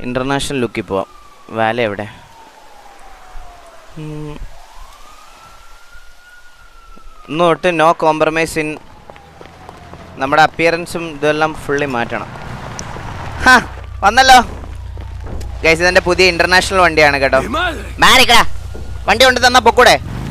International ലുക്കിൽ പോവാം വാല എവിടെ ഉം. ഇന്ന് തൊട്ട് നോ കോംപ്രമൈസ് ഇൻ നമ്മുടെ അപ്പിയറൻസും ഇതെല്ലാം ഫുള്ളി മാറ്റണം ഹാ വന്നല്ലോ ഗൈസ് ഇതെന്റെ പുതിയ ഇന്റർനാഷണൽ വണ്ടിയാണ് കേട്ടോ മാറിക്കടാ വണ്ടി കൊണ്ട് തന്നാ പൊക്കൂടെ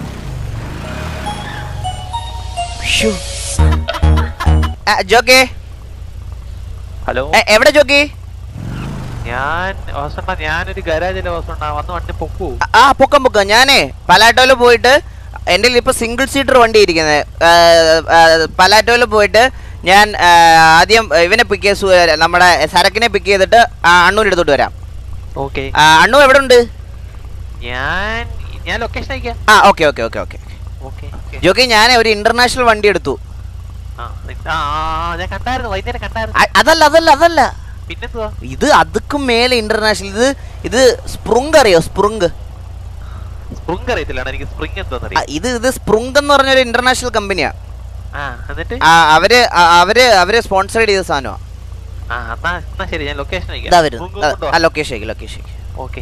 ശ്ശോ. ആ, ജോക്കി ഹലോ എ, എവിടെ ജോക്കി ഞാൻ വാസണ്ണ ഞാനൊരു ഗരാജിലെ വാസണ്ണ വന്ന് വണ്ടി പൊക്കൂ ആ, ആ പൊക്കം പൊക്കം ഞാനേ പലാറ്റോയിൽ പോയിട്ട് എൻ്റെ ഇപ്പൊ സിംഗിൾ സീറ്റർ വണ്ടി ഇരിക്കുന്നത് പലാറ്റോയിൽ പോയിട്ട് ഞാൻ ആ, ആദ്യം ഇവനെ പിക്ക് ചെയ്ത് നമ്മുടെ സരക്കിനെ പിക്ക് ചെയ്തിട്ട് ആ, അണ്ണൂരിൻ്റെ അടുത്തോട്ട് വരാം ഓക്കെ ആ, അണ്ണു എവിടെ ഉണ്ട് ഞാൻ ഞാൻ ലൊക്കേഷൻ അയക്കാം ആ okay okay okay okay okay jockey ഞാൻ ഒരു ഇന്റർനാഷണൽ വണ്ടി എടുത്തു ആ ആ, ആ, ഞാൻ കണ്ടായിരുന്നു വൈകുന്നേരം കണ്ടായിരുന്നു അ- അതല്ല അതല്ല അതല്ല പിന്നെന്തുവാ ഇത് അതുക്കും മേലെ ഇന്റർനാഷണൽ ഇത് ഇത് സ്പ്രുങ് അറിയോ സ്പ്രുങ് സ്പ്രിങ് അറിയത്തില്ലാണ് എനിക്ക് സ്പ്രിങ് ആ, എന്തോന്നറിയാം ഇത് ഇത് സ്പ്രുങ് എന്ന് പറഞ്ഞൊരു ഇന്റർനാഷണൽ കമ്പനിയാ ആ എന്നിട്ട് ആ, അവര് ആ, അവര് അവര് സ്പോൺസർ ചെയ്ത സാധനമാ ആ എന്നാ എന്നാ ശരി ഞാൻ ലൊക്കേഷൻ ഇതാ അയക്കാം വരുന്നു ആ ലൊക്കേഷൻ ലൊക്കേഷൻ ഓക്കെ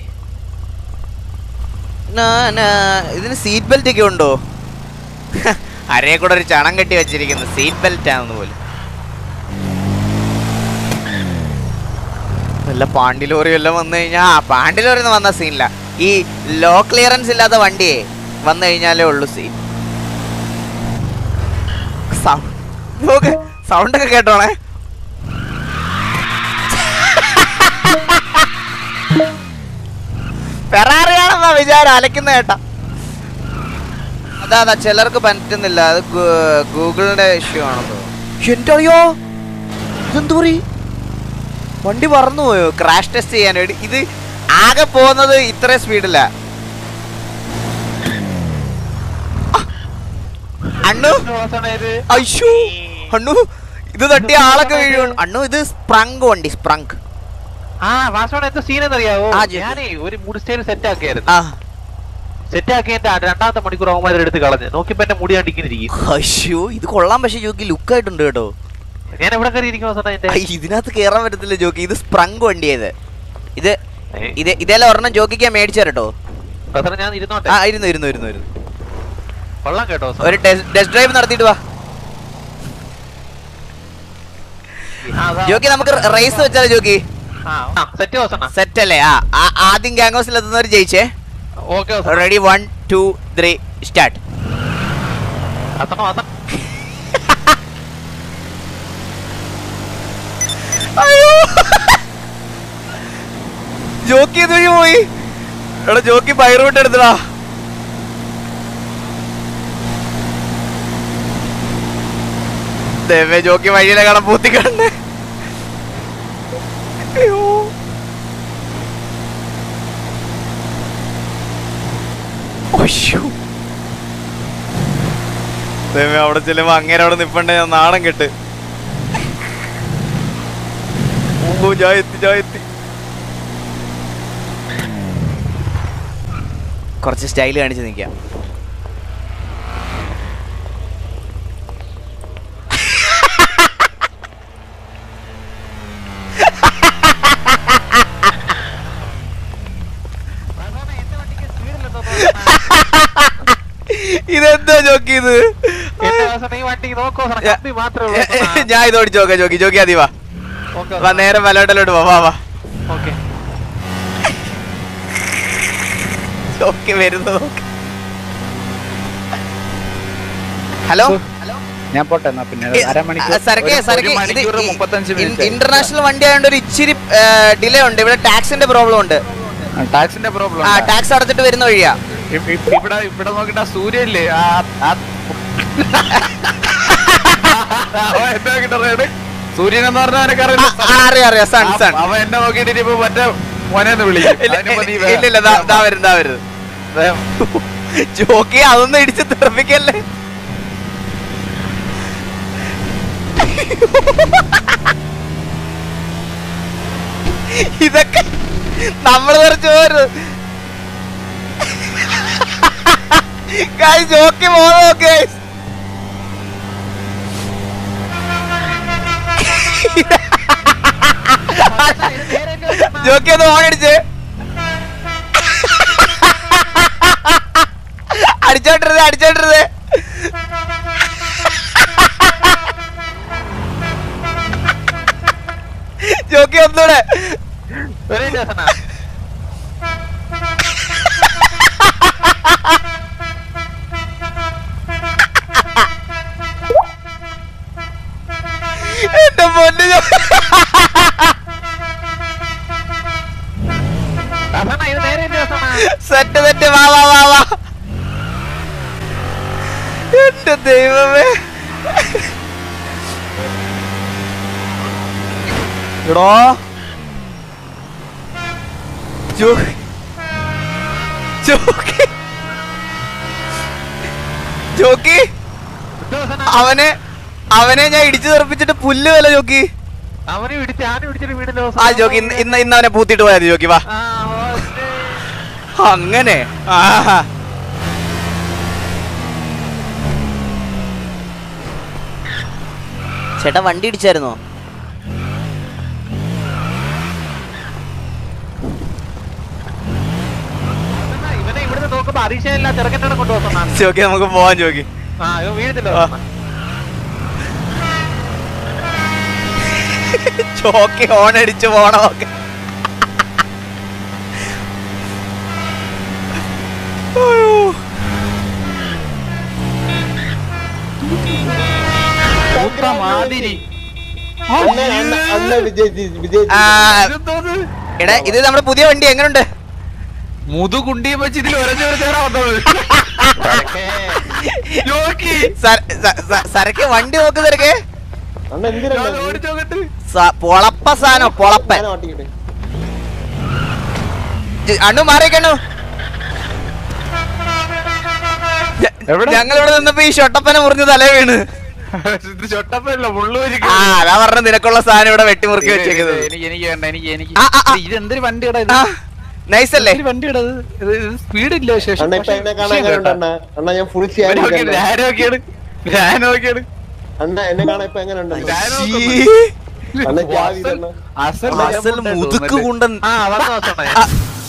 ഇതിന് സീറ്റ് ബെൽറ്റ് ഒക്കെ ഉണ്ടോ അരയെ കൂടെ ഒരു ചണം കെട്ടി വെച്ചിരിക്കുന്നു സീറ്റ് ബെൽറ്റ് ആണെന്ന് പോലും വല്ല പാണ്ടി ലോറി വല്ലതും വന്നു കഴിഞ്ഞാൽ ആ പാണ്ടി ലോറി ഒന്നും വന്ന സീനില്ല ഈ ലോ ക്ലിയറൻസ് ഇല്ലാത്ത വണ്ടിയെ വന്നു കഴിഞ്ഞാലേ ഉള്ളൂ സീൻ സൗണ്ട് ഒക്കെ കേട്ടോണേ ഫെറാറിയാണെന്നാ വിചാരം അലക്കുന്ന കേട്ടാ അതാ അതാ ചിലർക്ക് പറ്റുന്നില്ല അത് ഗൂ- ഗൂഗിളിന്റെ ഇഷ്യൂ ആണെന്ന് എന്റെ അറിയോ ഇതെന്തു പറയും വണ്ടി പറന്നു പോയോ ക്രാഷ് ടെസ്റ്റ് ചെയ്യാൻ വേണ്ടി ഇത് ആകെ പോകുന്നത് ഇത്ര സ്പീഡില്ല അണ്ണു അയ്യോ അണ്ണു ഇത് തട്ടിയ ആളൊക്കെ വീഴും അണ്ണു ഇത് സ്പ്രങ്ക് വണ്ടി സ്പ്രങ്ക് ആ വാസോടെ എന്താ സീൻ എന്നറിയാവോ ആ, ജെ- ഞാനേ ഒരു മുടി സ്റ്റൈൽ സെറ്റ് ആക്കിയായിരുന്നു ആ സെറ്റ് ആക്കിയിട്ട് ആ രണ്ടാമത്തെ മണിക്കൂർ അവന്മാരെ എടുത്ത് കളഞ്ഞ് നോക്കിയപ്പോ എന്റെ മുടി കണ്ടിരിക്കും അയ്യോ ഇത് കൊള്ളാൻ പക്ഷെ ജോക്കി ലുക്കായിട്ടുണ്ട് കേട്ടോ ഞാൻ എവിടെ കയറി ഇരിക്കും വാസോടെ എന്റെ ഐ, ഇതിനകത്ത് കേറാൻ പറ്റത്തില്ല ജോക്കി ഇത് സ്പ്രങ്ക് വണ്ടിയത് ഇത് ഏ, ഇത് ഇതെല്ലാം ഒരെണ്ണം ജോക്കിക്ക് മേടിച്ചു തരട്ടോ വാസോടെ ഞാൻ ഇരുന്നോട്ടെ ആ ഇരുന്നു ഇരുന്നു ഇരുന്നു ഇരുന്നു കൊള്ളാം കേട്ടോ വാസോടെ. ഒരു ടെസ്റ്റ് ഡ്രൈവ് നടത്തിയിട്ട് വാ ആ, അതാ. ജോക്കി നമുക്ക് റേസ് വെച്ചാലോ ജോക്കി ആ, ആ, സെറ്റ് വാസോണ്ണ സെറ്റ് അല്ലേ ആ ആ- ആദ്യം ഗ്യാങ് ഹൗസിൽ എത്തുന്നവർ ജയിച്ചേ ഓക്കെ വാസോണ്ണ. Ready one two three start വാസോണ്ണ, വാസോണ്ണ. അയ്യോ ജോക്കി ഇതുവഴി പോയി എടാ ജോക്കി പയറുവിട്ട് എടുത്തടാ ദൈവമേ ജോക്കി വഴിയിലെ കാണാൻ പൂത്തി കണ്ടേ അയ്യോ ഒശ്ശോ. ദൈവമേ അവിടെ ചെല്ലുമ്പോ അങ്ങേരെ അവിടെ നിപ്പണ്ടേ ഞാൻ നാണം കെട്ട് ഓ ഞാൻ എത്തി ഞാൻ എത്തി കുറച്ച് സ്റ്റൈൽ കാണിച്ച് നിൽക്കാം വാസോണ്ണ, എന്റെ വണ്ടിക്ക് speed ഇല്ലെന്ന് തോന്നുന്നു. ഇതെന്താ ജോക്കി ഇത് എന്റെ വാസോണ്ണ, ഈ വണ്ടിക്ക് നോക്ക് വാസോണ്ണ, കമ്പി മാത്രമേ ഉള്ളൂ വാസോണ്ണ. ഞാൻ ഇത് ഓടിച്ചു നോക്കാം ജോക്കി ജോക്കി അതി വാ ഓക്കെ വാ വാസോണ്ണ. നേരെ മലോട്ടലോട്ട് വാ വാ വാ ഓക്കെ ജോക്കി വരുന്നു നോക്ക് ഹലോ ഞാൻ പോട്ടെ എന്നാ പിന്നെ ഏ, അരമണിക്കൂർ ആ, സരക്കെ ഒരു- സരക്കെ ഒരു മണിക്കൂർ മുപ്പത്തഞ്ച് മിനിറ്റ് ഇന്റർനാഷണൽ വണ്ടി ആയതുകൊണ്ട് ഒരു ഇച്ചിരി ഡിലേ ഉണ്ട് ഇവിടെ ടാക്സിന്റെ പ്രോബ്ലം ഉണ്ട് ടാക്സിന്റെ പ്രോബ്ലം ആ ടാക്സ് അടച്ചിട്ട് വരുന്ന വഴിയാ ഇവിടെ ഇവിടെ നോക്കിട്ട് ആ സൂര്യല്ലേ ആ ആ- അവൻ എന്നെ നോക്കിട്ട് പറയാണ്, സൂര്യൻ എന്ന് പറഞ്ഞാൽ ആ, എനിക്കറിയില്ല ആ, അറിയാം അറിയാം സൺ സൺ അവൻ എന്നെ നോക്കിട്ട് ഇനിയിപ്പോ മറ്റേ മോനെന്ന് വിളിക്കും ഇല്ല അതിനിപ്പോ നീ ഇല്ല, ഇല്ല ദാ- ദാ വരുന്നു ദാ വരുന്നു വേഗം ജോക്കി അതൊന്നും ഇടിച്ച് തെറിപ്പിക്കല്ലേ ഇതൊക്കെ നമ്മൾ കുറച്ച് പോരുത് ജോക്കി പോകുന്ന നോക്കേ ജോക്കി ഒന്ന് ഓൺ അടിച്ച് അടിച്ചോണ്ടിരുത് അടിച്ചോണ്ടിരുത് ജോക്കി ഒന്നൂടെ ഒരു ദിവസം എന്റെ പൊന്നു ജോ- ദാസണ്ണ ഇത് നേരെ ദിവസമാണ് സെറ്റ് സെറ്റ് വാ വാ വാ വാ എന്റെ ദൈവമേ എടോ ജോ- ജോക്കി ജോക്കി അവനെ അവനെ ഞാൻ ഇടിച്ചു തെറിപ്പിച്ചിട്ട് പുല്ല് വില ജോക്കി അവനെ ഇടിച്ച് ആന ഇടിച്ചിട്ട് വീടിന്റെ ആ ജോക്കി ഇന്ന് ഇന്ന് ഇന്ന് അവനെ പൂത്തിട്ട് പോയാ മതി ജോക്കി വാ ആ ഓക്കേ. അങ്ങനെ ആഹാ ചേട്ടാ വണ്ടി ഇടിച്ചായിരുന്നോ ദാസണ്ണ, ഇവനെ ഇവിടുന്ന് നോക്കുമ്പോ അരീക്ഷയില്ല ചെറുക്കൻ്റെ കൊണ്ടുപോകുന്ന ജോക്കി നമുക്ക് പോവാൻ ജോക്കി ആ ഇവ വീഴത്തില്ല ആ. ദാസണ്ണ. ജോക്കി ഓൺ അടിച്ചു പോണമൊക്കെ മൂത്ത മാതിരി അണ്ണ അണ്ണ അണ്ണ വിജയിച്ച് വിജയിച്ച് ആ, ഇതെന്തോന്ന്? എടാ ഇത് നമ്മുടെ പുതിയ വണ്ടി എങ്ങനുണ്ട് മുതുകുണ്ടിയും വെച്ച് ഇതിൽ ഒരഞ്ഞു ചേരാ വന്നത് ജോക്കി സര- സ- സ- സരക്ക് വണ്ടി നോക്ക് സരക്ക് അണ്ണ എന്തിനാ ഞാൻ ഓടിച്ചോക്കട്ട് സ- പൊളപ്പ സാധനം പൊളപ്പൻ ഞാൻ ഓട്ടിക്കട്ടെ ജ- അണ്ണു മാറിക്കണ്ണു എവിടെ? ഞങ്ങൾ ഇവിടെ നിന്നപ്പോ ഈ ഷൊട്ടപ്പനെ മുറിഞ്ഞ് തലേ വീണ് ഇത് ചൊട്ടപ്പല്ല മുള്ളൂരി ആ അതാ പറഞ്ഞ നിനക്കുള്ള സാധനം ഇവിടെ വെട്ടിമുറുക്കി വെച്ചേക്കുന്നത് എനിക്ക് എനിക്ക് വേണ്ട എനിക്ക് എനിക്ക് ആ, ആ, ആ. ഇത് എന്തൊരു വണ്ടിയുടെ ഇത് ആ നൈസ് അല്ലേ എന്തൊരു വണ്ടിയുടെ ഇത് സ്പീഡ് ഇല്ല ശേഷം അണ്ണ ഇപ്പൊ എന്നെ കാണാൻ എങ്ങനെയുണ്ട് അണ്ണ അണ്ണ ഞാൻ ഫുൾ ചെയ്യാൻ ഞാൻ നോക്കിയാണ് ഞാൻ നോക്കിയാണ് അണ്ണ എന്നെ കാണാൻ ഇപ്പൊ എങ്ങനെയുണ്ട് അണ്ണ? ഞാൻ ശ്ശീ. നോക്കുന്നു. അണ്ണ ചാവി തന്നെ അസൽ അസൽ മുതുക്ക് കുണ്ടൻ ആ വന്ന ദാസണ്ണ ആ,